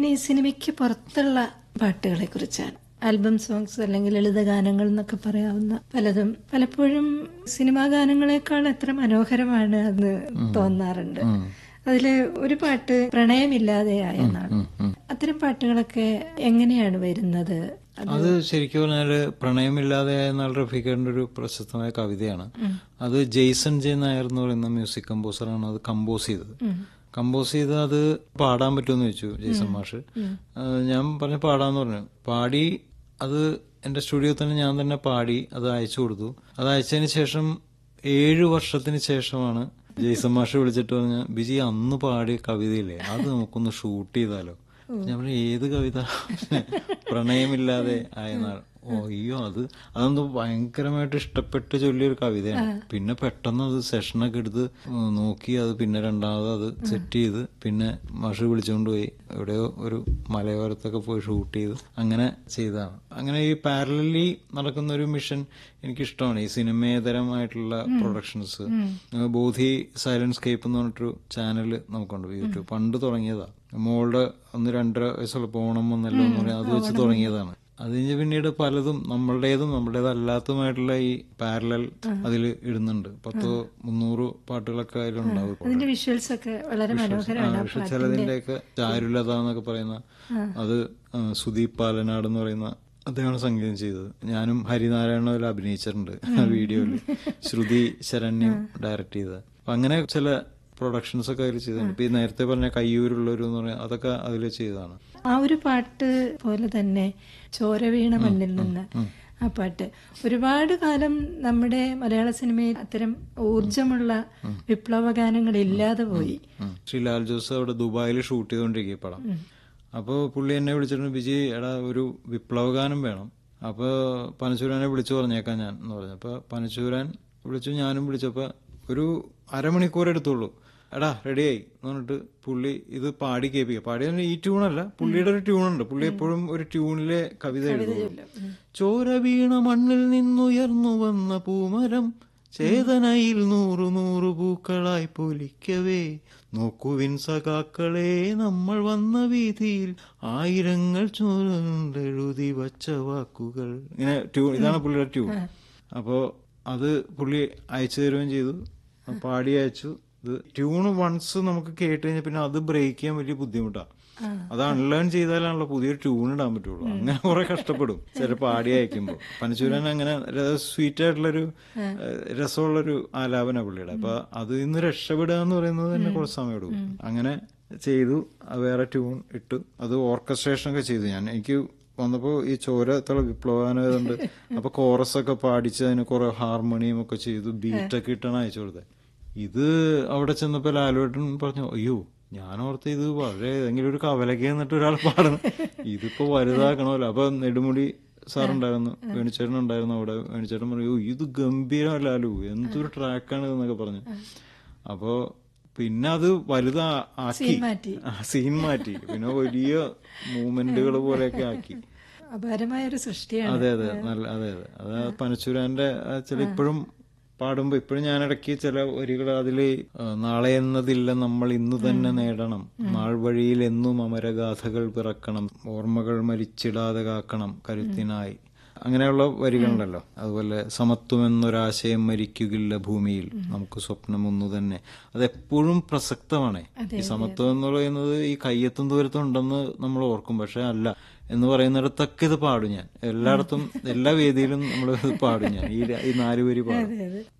ഇനി ഈ സിനിമയ്ക്ക് പുറത്തുള്ള പാട്ടുകളെ കുറിച്ചാണ് ആൽബം സോങ്സ് അല്ലെങ്കിൽ ലളിത ഗാനങ്ങൾ എന്നൊക്കെ പറയാവുന്ന പലതും പലപ്പോഴും സിനിമാ ഗാനങ്ങളെക്കാൾ എത്ര മനോഹരമാണ് എന്ന് തോന്നാറുണ്ട് അതില് ഒരു പാട്ട് പ്രണയമില്ലാതെയായ എന്നാണ് അത്തരം പാട്ടുകളൊക്കെ എങ്ങനെയാണ് വരുന്നത് അത് ശരിക്കും പറഞ്ഞാല് പ്രണയമില്ലാതെ എന്നാൽ റഫീഖറിന്റെ ഒരു പ്രശസ്തമായ കവിതയാണ് അത് ജെയ്സൺ ജെ നായർ എന്ന് പറയുന്ന മ്യൂസിക് കമ്പോസറാണ് അത് കമ്പോസ് ചെയ്തത് കമ്പോസ് ചെയ്ത് അത് പാടാൻ പറ്റുമെന്ന് ചോദിച്ചു ജെയ്സൺ മാഷ് ആ, ഞാൻ പറഞ്ഞു പാടാന്ന് പറഞ്ഞു പാടി അത് എന്റെ സ്റ്റുഡിയോ തന്നെ ഞാൻ തന്നെ പാടി അത് അയച്ചു കൊടുത്തു അത് അയച്ചതിന് ശേഷം ഏഴു വർഷത്തിന് ശേഷമാണ് ജെയ്സൺ മാഷ് വിളിച്ചിട്ട് പറഞ്ഞ ബിജി അന്ന് പാടിയ കവിതയില്ലേ അത് നമുക്കൊന്ന് ഷൂട്ട് ചെയ്താലോ ഞാൻ പറഞ്ഞു ഏത് കവിത പ്രണയമില്ലാതെ ആയെന്നാണ് ഓ അയ്യോ അത് അതെന്തോ ഭയങ്കരമായിട്ട് ഇഷ്ടപ്പെട്ട് ചൊല്ലിയൊരു കവിതയാണ് പിന്നെ പെട്ടെന്ന് അത് സെഷനൊക്കെ എടുത്ത് ഉം, നോക്കി അത് പിന്നെ രണ്ടാമത് അത് സെറ്റ് ചെയ്ത് പിന്നെ മാഷ് വിളിച്ചുകൊണ്ട് പോയി എവിടെയോ ഒരു മലയോരത്തൊക്കെ പോയി ഷൂട്ട് ചെയ്ത് അങ്ങനെ ചെയ്തതാണ് അങ്ങനെ ഈ പാരലി നടക്കുന്ന ഒരു മിഷൻ എനിക്കിഷ്ടമാണ് ഈ സിനിമേതരമായിട്ടുള്ള പ്രൊഡക്ഷൻസ് ബോധി സൈലൻസ് കേപ്പ് എന്ന് പറഞ്ഞിട്ടൊരു ചാനൽ നമുക്കുണ്ട് യൂട്യൂബ് പണ്ട് തുടങ്ങിയതാ മോളുടെ ഒന്ന് രണ്ടര വയസ്സുള്ള ഓണം വന്നല്ലോ എന്ന് പറയാം അത് വെച്ച് തുടങ്ങിയതാണ് അത് കഴിഞ്ഞ് പിന്നീട് പലതും നമ്മളുടേതും നമ്മുടേതല്ലാത്തതുമായിട്ടുള്ള ഈ പാരലൽ അതിൽ ഇടുന്നുണ്ട് പത്തോ മുന്നൂറ് പാട്ടുകളൊക്കെ അതിലുണ്ടാവും അതിന്റെ വിഷ്വൽസ് ഒക്കെ വളരെ മനോഹരമാണ് ആ പക്ഷെ ചിലതിന്റെയൊക്കെ ചാരുലത എന്നൊക്കെ പറയുന്ന അത് ആ, സുദീപ് പാലനാട് എന്ന് പറയുന്ന അദ്ദേഹമാണ് സംഗീതം ചെയ്തത് ഞാനും ഹരിനാരായണ അതിൽ അഭിനയിച്ചിട്ടുണ്ട് ആ വീഡിയോയിൽ ശ്രുതി ശരണ്യം ഡയറക്ട് ചെയ്തത് അപ്പൊ അങ്ങനെ ചില പ്രൊഡക്ഷൻസ് ഒക്കെ അതിൽ ചെയ്തിട്ടുണ്ട് ഇപ്പൊ ഈ നേരത്തെ പറഞ്ഞ കയ്യൂരുള്ളൊരു എന്ന് പറഞ്ഞാൽ അതൊക്കെ അതിൽ ചെയ്തതാണ് ആ ഒരു പാട്ട് പോലെ തന്നെ ചോര വീണ മണ്ണിൽ നിന്ന് ആ പാട്ട് ഒരുപാട് കാലം നമ്മുടെ മലയാള സിനിമയിൽ അത്തരം ഊർജമുള്ള വിപ്ലവ ഗാനങ്ങൾ ഇല്ലാതെ പോയി ഉം. ശ്രീ ലാൽ ജോസ് അവിടെ ദുബായിൽ ഷൂട്ട് ചെയ്തുകൊണ്ടിരിക്കുക ഈ പടം അപ്പോൾ പുള്ളി എന്നെ വിളിച്ചിട്ടുണ്ട് ബിജി എടാ ഒരു വിപ്ലവഗാനം വേണം അപ്പോൾ പനച്ചൂരാനെ വിളിച്ചു പറഞ്ഞേക്കാം ഞാൻ എന്ന് പറഞ്ഞു അപ്പോൾ പനച്ചൂരാൻ വിളിച്ചു ഞാനും വിളിച്ചപ്പോൾ ഒരു അരമണിക്കൂർ എടുത്തുള്ളൂ എടാ റെഡിയായി എന്ന് പറഞ്ഞിട്ട് പുള്ളി ഇത് പാടി കേൾപ്പിക്കുക പാടി പറഞ്ഞാൽ ഈ ട്യൂണല്ല പുള്ളിയുടെ ഒരു ട്യൂണുണ്ട് പുള്ളി എപ്പോഴും ഒരു ട്യൂണിലെ കവിത എഴുതുള്ളൂ ചോര വീണ മണ്ണിൽ നിന്നുയർന്നു വന്ന പൂമരം ചേതനയിൽ നൂറു നൂറു പൂക്കളായി പൊലിക്കവേ നോക്കുവിൻ സഖാക്കളെ നമ്മൾ വന്ന വീതിയിൽ ആയിരങ്ങൾ ചുരുണ്ടെഴുതി വച്ച വാക്കുകൾ ഇങ്ങനെ ട്യൂൺ ഇതാണ് പുള്ളിയുടെ ട്യൂൺ അപ്പോ അത് പുള്ളി അയച്ചു തരുകയും ചെയ്തു പാടി അയച്ചു ഇത് ട്യൂണ് വൺസ് നമുക്ക് കേട്ട് കഴിഞ്ഞാൽ പിന്നെ അത് ബ്രേക്ക് ചെയ്യാൻ വലിയ ബുദ്ധിമുട്ടാണ് അത് അൺലേൺ ചെയ്താലാണല്ലോ പുതിയൊരു ട്യൂൺ ഇടാൻ പറ്റുള്ളൂ അങ്ങനെ കുറെ കഷ്ടപ്പെടും ചില പാടി അയക്കുമ്പോൾ പനച്ചൂരൻ അങ്ങനെ സ്വീറ്റ് ആയിട്ടുള്ളൊരു ഏഹ്, രസമുള്ളൊരു ആലാപന പുള്ളിയുടെ അപ്പൊ അത് ഇന്ന് രക്ഷപ്പെടുക എന്ന് പറയുന്നത് തന്നെ കുറച്ച് സമയം എടുക്കും അങ്ങനെ ചെയ്തു അത് വേറെ ട്യൂൺ ഇട്ടു അത് ഓർക്കസ്ട്രേഷൻ ഒക്കെ ചെയ്തു ഞാൻ എനിക്ക് വന്നപ്പോ ഈ ചോര തള വിപ്ലവാനുണ്ട് അപ്പൊ കോറസ് ഒക്കെ പാടിച്ച് അതിന് കുറെ ഹാർമോണിയം ഒക്കെ ചെയ്തു ബീറ്റൊക്കെ ഇട്ടാണ് അയച്ചു കൊടുത്തത് ഇത് അവിടെ ചെന്നപ്പോ ലാലുവേട്ടൻ പറഞ്ഞു അയ്യോ ഞാൻ ഓർത്ത് ഇത് വളരെ ഏതെങ്കിലും ഒരു കവലക്ക് എന്നിട്ട് ഒരാൾ പാടണം ഇതിപ്പോ വലുതാക്കണമല്ലോ അപ്പൊ നെടുമുടി സാറുണ്ടായിരുന്നു വേണിച്ചേട്ടൻ ഉണ്ടായിരുന്നു അവിടെ വേണിച്ചേട്ടൻ പറഞ്ഞു "ഓ, ഇത് ഗംഭീരം ലാലു എന്തൊരു ട്രാക്കാണ് എന്നൊക്കെ പറഞ്ഞു അപ്പോ പിന്നെ അത് വലുതാ ആക്കി മാറ്റി. ആ, സീൻ മാറ്റി പിന്നെ വലിയ മൂവ്മെന്റുകൾ പോലെയൊക്കെ ആക്കി അപാരമായ ഒരു സൃഷ്ടിയാണ് അതെ അതെ നല്ല അതെ അതെ അത് ആ പനച്ചൂരാന്റെ ആ ചില ഇപ്പോഴും പാടുമ്പോ ഇപ്പോഴും ഞാൻ ഇടയ്ക്ക് ചില വരികൾ അതില് ആ, നാളെ എന്നതില്ല നമ്മൾ ഇന്ന് തന്നെ നേടണം നാൾ വഴിയിൽ എന്നും അമരഗാഥകൾ പിറക്കണം ഓർമ്മകൾ മരിച്ചിടാതെ കാക്കണം കരുത്തിനായി അങ്ങനെയുള്ള വരികളുണ്ടല്ലോ അതുപോലെ സമത്വം എന്നൊരാശയം മരിക്കുകില്ല ഭൂമിയിൽ നമുക്ക് സ്വപ്നം ഒന്നു തന്നെ അതെപ്പോഴും പ്രസക്തമാണ് ഈ സമത്വം എന്ന് പറയുന്നത് ഈ കയ്യെത്തും ദൂരത്തും ഉണ്ടെന്ന് നമ്മൾ ഓർക്കും പക്ഷെ അല്ല എന്ന് പറയുന്നിടത്തൊക്കെ ഇത് പാടും ഞാൻ എല്ലായിടത്തും എല്ലാ വേദിയിലും നമ്മൾ ഇത് പാടും ഞാൻ ഈ ര- ഈ നാല് വരി പാടും